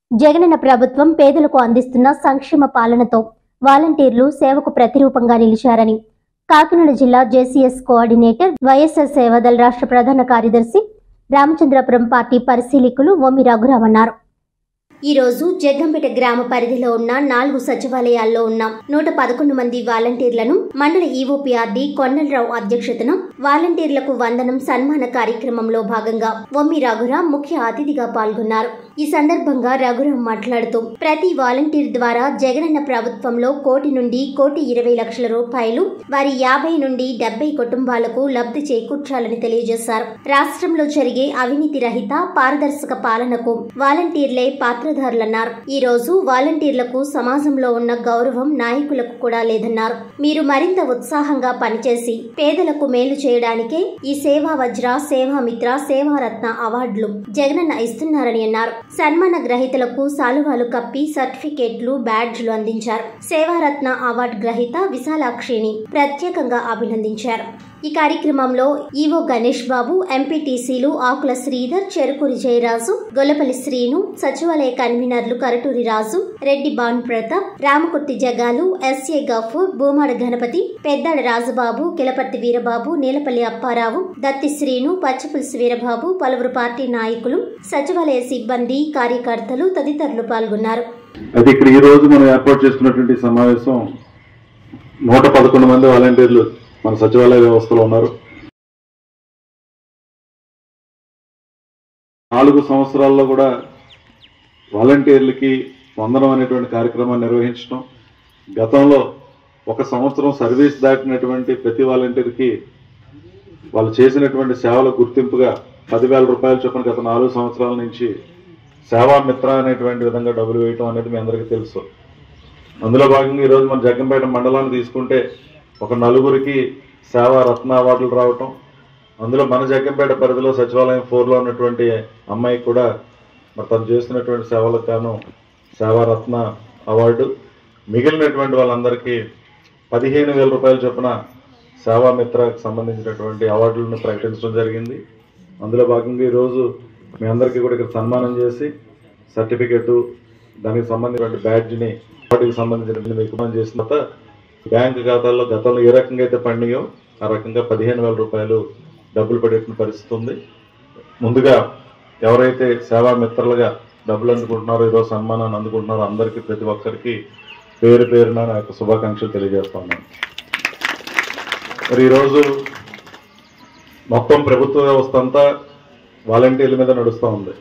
జగనన్న ప్రభుత్వం పేదలకు అందిస్తున్న సంక్షేమ పాలనతో వాలంటీర్లు సేవకు ప్రతిరూపంగా నిలిచారని కాకినాడ జిల్లా జేసీఎస్ కోఆర్డినేటర్ వైఎస్ఆర్ సేవాదల్ రాష్ట్ర ప్రధాన కార్యదర్శి రామచంద్రపురం పార్టీ పరిశీలకులు వమ్మి రఘురాం అన్నారు ఈ రోజు జగ్గంపేట గ్రామ పరిధిలో ఉన్న నాలుగు సచివాలయాల్లో ఉన్న నూట పదకొండు మంది వాలంటీర్లను మండల ఈవోపీఆర్డీ కొండలరావు అధ్యక్షతన వాలంటీర్లకు వందనం సన్మాన కార్యక్రమంలో భాగంగా వమ్మి రఘురాం ముఖ్య అతిథిగా పాల్గొన్నారు ఈ సందర్భంగా రఘురాం మాట్లాడుతూ ప్రతి వాలంటీర్ ద్వారా జగనన్న ప్రభుత్వంలో కోటి నుండి కోటి ఇరవై లక్షల రూపాయలు వారి యాభై నుండి డెబ్బై కుటుంబాలకు లబ్ధి చేకూర్చాలని తెలియజేశారు రాష్ట్రంలో జరిగే అవినీతి రహిత పారదర్శక పాలనకు వాలంటీర్లే పాత్రధారులన్నారు ఈ రోజు వాలంటీర్లకు సమాజంలో ఉన్న గౌరవం నాయకులకు కూడా లేదన్నారు మీరు మరింత ఉత్సాహంగా పనిచేసి పేదలకు మేలు చేయడానికే ఈ సేవా వజ్ర సేవామిత్ర సేవారత్న అవార్డులు జగనన్న ఇస్తున్నారని అన్నారు సన్మాన గ్రహీతలకు సాలువాలు కప్పి సర్టిఫికేట్లు బ్యాడ్జ్లు అందించారు సేవారత్న అవార్డు గ్రహీత విశాలాక్షిని ప్రత్యేకంగా అభినందించారు ఈ కార్యక్రమంలో ఈవో గణేష్ బాబు ఎంపీటీసీలు ఆకుల శ్రీధర్ చెరుకూరి జయరాజు గొల్లపల్లి శ్రీను సచివాలయ కన్వీనర్లు కరటూరి రాజు రెడ్డి బాన్ ప్రతాప్ రామకుర్తి జగాలు ఎస్ఏ గఫూర్ భూమాడ గణపతి పెద్దాడ రాజుబాబు కిలపర్తి వీరబాబు నీలపల్లి అప్పారావు దత్తి శ్రీను పచ్చపులుసు వీరబాబు పలువురు పార్టీ నాయకులు సచివాలయ సిబ్బంది కార్యకర్తలు తదితరులు పాల్గొన్నారు అయితే ఇక్కడ ఈ రోజు మనం ఏర్పాటు చేసుకున్నటువంటి సమావేశం నూట పదకొండు మంది వాలంటీర్లు మన సచివాలయ వ్యవస్థలో ఉన్నారు నాలుగు సంవత్సరాల్లో కూడా వాలంటీర్లకి వందనం అనేటువంటి కార్యక్రమాన్ని నిర్వహించడం గతంలో ఒక సంవత్సరం సర్వీస్ దాటినటువంటి ప్రతి వాలంటీర్కి వాళ్ళు చేసినటువంటి సేవల గుర్తింపుగా పదివేల రూపాయల చొప్పున గత నాలుగు సంవత్సరాల నుంచి సేవా మిత్ర అనేటువంటి విధంగా డబ్బులు వేయటం అనేది మీ అందరికీ తెలుసు అందులో భాగంగా ఈరోజు మన జగ్గంపేట మండలాన్ని తీసుకుంటే ఒక నలుగురికి సేవా రత్న అవార్డులు రావటం అందులో మన జగ్గంపేట పరిధిలో సచివాలయం ఫోర్లో ఉన్నటువంటి అమ్మాయి కూడా మరి తను చేస్తున్నటువంటి సేవలకు గాను సేవారత్న అవార్డు మిగిలినటువంటి వాళ్ళందరికీ పదిహేను వేల రూపాయల చొప్పున సేవామిత్రకు సంబంధించినటువంటి అవార్డులను ప్రకటించడం జరిగింది అందులో భాగంగా ఈరోజు మీ అందరికీ కూడా ఇక్కడ సన్మానం చేసి సర్టిఫికెట్ దానికి సంబంధించిన బ్యాడ్జ్ని వాటికి సంబంధించిన మీకు ఇవ్వడం చేసిన తర్వాత బ్యాంక్ ఖాతాల్లో గతంలో ఏ రకంగా అయితే పండియో ఆ రకంగా పదిహేను వేల రూపాయలు డబ్బులు పడేటువంటి పరిస్థితి ఉంది ముందుగా ఎవరైతే సేవా మిత్రులుగా డబ్బులు అందుకుంటున్నారో ఈరోజు సన్మానాన్ని అందుకుంటున్నారో అందరికీ ప్రతి ఒక్కరికి పేరు పేరున నా యొక్క శుభాకాంక్షలు తెలియజేస్తా ఉన్నాను మరి ఈరోజు మొత్తం ప్రభుత్వ వ్యవస్థ అంతా వాలంటీర్ల మీద నడుస్తూ ఉంది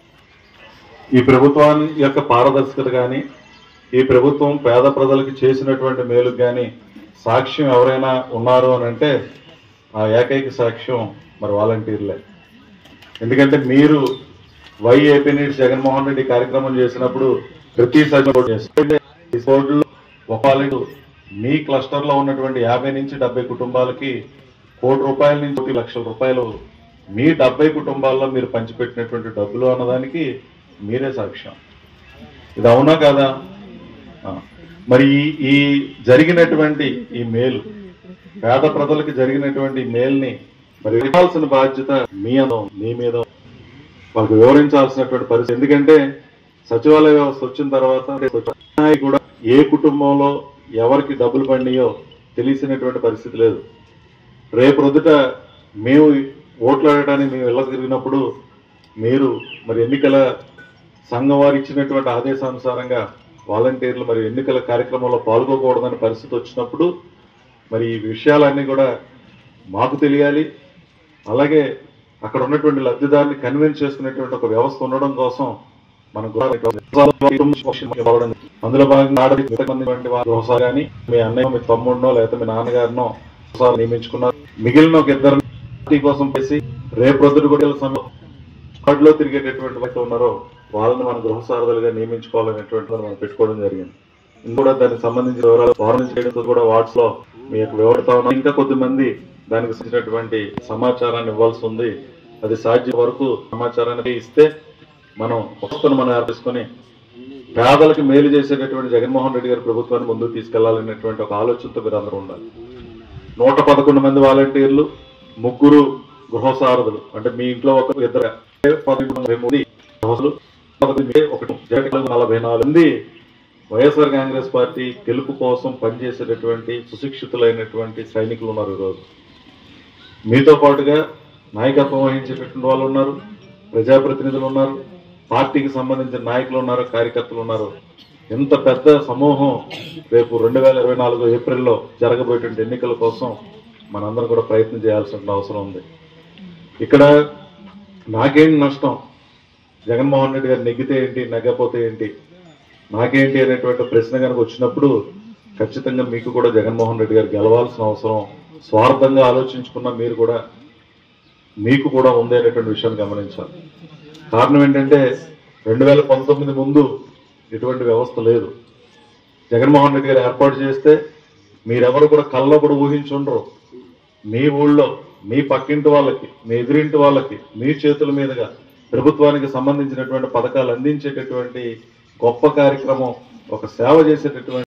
ఈ ప్రభుత్వాన్ని యొక్క పారదర్శకత కానీ ఈ ప్రభుత్వం పేద ప్రజలకు చేసినటువంటి మేలుకు కానీ సాక్ష్యం ఎవరైనా ఉన్నారు అని అంటే ఆ ఏకైక సాక్ష్యం మరి వాలంటీర్లే ఎందుకంటే మీరు why AP needs Jaganmohan Reddy కార్యక్రమం చేసినప్పుడు ప్రతి సచివాలయం చేస్తుంటే ఈ బోర్డులో ఒక వాలంటీర్ మీ క్లస్టర్లో ఉన్నటువంటి యాభై నుంచి డెబ్బై కుటుంబాలకి కోటి రూపాయల నుంచి కోటి లక్షల రూపాయలు మీ డెబ్బై కుటుంబాల్లో మీరు పంచిపెట్టినటువంటి డబ్బులు అన్నదానికి మీరే సాక్ష్యం ఇది అవునా కాదా ఆ. మరి ఈ- ఈ జరిగినటువంటి ఈ మేలు పేద ప్రజలకు జరిగినటువంటి ఈ మేల్ని మరి ఇవ్వాల్సిన బాధ్యత మీ అందం మీ మీద వాళ్ళకి వివరించాల్సినటువంటి పరిస్థితి ఎందుకంటే సచివాలయ వ్యవస్థ వచ్చిన తర్వాత సచివాలయం కూడా ఏ కుటుంబంలో ఎవరికి డబ్బులు పడినాయో తెలిసినటువంటి పరిస్థితి లేదు రేపు రొద్దుట మేము ఓట్లు ఆడటానికి మేము ఇళ్ళకి తిరిగినప్పుడు మీరు మరి ఎన్నికల సంఘం వారు ఇచ్చినటువంటి ఆదేశానుసారంగా వాలంటీర్లు మరి ఎన్నికల కార్యక్రమంలో పాల్గొకూడదనే పరిస్థితి వచ్చినప్పుడు మరి ఈ విషయాలన్నీ కూడా మాకు తెలియాలి అలాగే అక్కడ ఉన్నటువంటి లబ్ధిదారుని కన్విన్స్ చేసుకునేటువంటి ఒక వ్యవస్థ ఉండడం కోసం మనం కూడా ఇవ్వడం. అందులో భాగంగా ఆడది సంబంధించినటువంటి వారి గృహసారి కానీ మీ అన్నయ్య మీ తమ్ముడినో లేకపోతే మీ నాన్నగారినో గృహసారి నియమించుకున్నారు మిగిలిన ఒక ఇద్దరు పార్టీ కోసం చేసి రేపు రొద్దుడు కూడా వార్డులో తిరిగేటటువంటి వ్యక్తి ఉన్నారో వాళ్ళని మన గృహ సారథులుగా నియమించుకోవాలనేటువంటి మనం పెట్టుకోవడం జరిగింది ఇంకా దానికి సంబంధించిన వివరాలు ఫారెన్ చేయడంతో కూడా వాట్స్ లో మీ యొక్క వివరతా ఉన్నాం ఇంకా కొద్దిమంది దానికి సంబంధించినటువంటి సమాచారాన్ని ఇవ్వాల్సి ఉంది అది సాధ్యం వరకు సమాచారాన్ని ఇస్తే మనం వస్తువును మనం ఏర్పరుచుకొని పేదలకు మేలు చేసేటటువంటి జగన్మోహన్ రెడ్డి గారి ప్రభుత్వాన్ని ముందుకు తీసుకెళ్లాలనేటువంటి ఒక ఆలోచనతో మీరు అందరూ ఉండాలి నూట పదకొండు మంది వాలంటీర్లు ముగ్గురు గృహసారథులు అంటే మీ ఇంట్లో ఒక ఇద్దరు పదకొండు మంది గృహసారథులు ఒకటి జగన్ నలభై నాలుగు మంది వైఎస్ఆర్ కాంగ్రెస్ పార్టీ గెలుపు కోసం పనిచేసేటటువంటి సుశిక్షితులైనటువంటి సైనికులు ఉన్నారు ఈరోజు మీతో పాటుగా నాయకత్వం వహించేటటువంటి వాళ్ళు ఉన్నారు ప్రజాప్రతినిధులు ఉన్నారు పార్టీకి సంబంధించిన నాయకులు ఉన్నారు కార్యకర్తలు ఉన్నారు ఇంత పెద్ద సమూహం రేపు రెండు వేల ఇరవై నాలుగు ఏప్రిల్లో జరగబోయేటువంటి ఎన్నికల కోసం మనందరం కూడా ప్రయత్నం చేయాల్సిన అవసరం ఉంది ఇక్కడ నాకేంటి నష్టం జగన్మోహన్ రెడ్డి గారు నెగ్గితే ఏంటి నెగ్గపోతే ఏంటి నాకేంటి అనేటువంటి ప్రశ్న కనుక వచ్చినప్పుడు ఖచ్చితంగా మీకు కూడా జగన్మోహన్ రెడ్డి గారు గెలవాల్సిన అవసరం స్వార్థంగా ఆలోచించుకున్న మీరు కూడా మీకు కూడా ఉంది అనేటువంటి విషయాన్ని గమనించాలి కారణం ఏంటంటే రెండు వేల పంతొమ్మిది ముందు ఇటువంటి వ్యవస్థ లేదు జగన్మోహన్ రెడ్డి గారు ఏర్పాటు చేస్తే మీరెవరు కూడా కల్లో కూడా ఊహించుండరు మీ ఊళ్ళో మీ పక్కింటి వాళ్ళకి మీ ఎదురింటి వాళ్ళకి మీ చేతుల మీదుగా ప్రభుత్వానికి సంబంధించినటువంటి పథకాలు అందించేటటువంటి గొప్ప కార్యక్రమం ఒక సేవ చేసేటటువంటి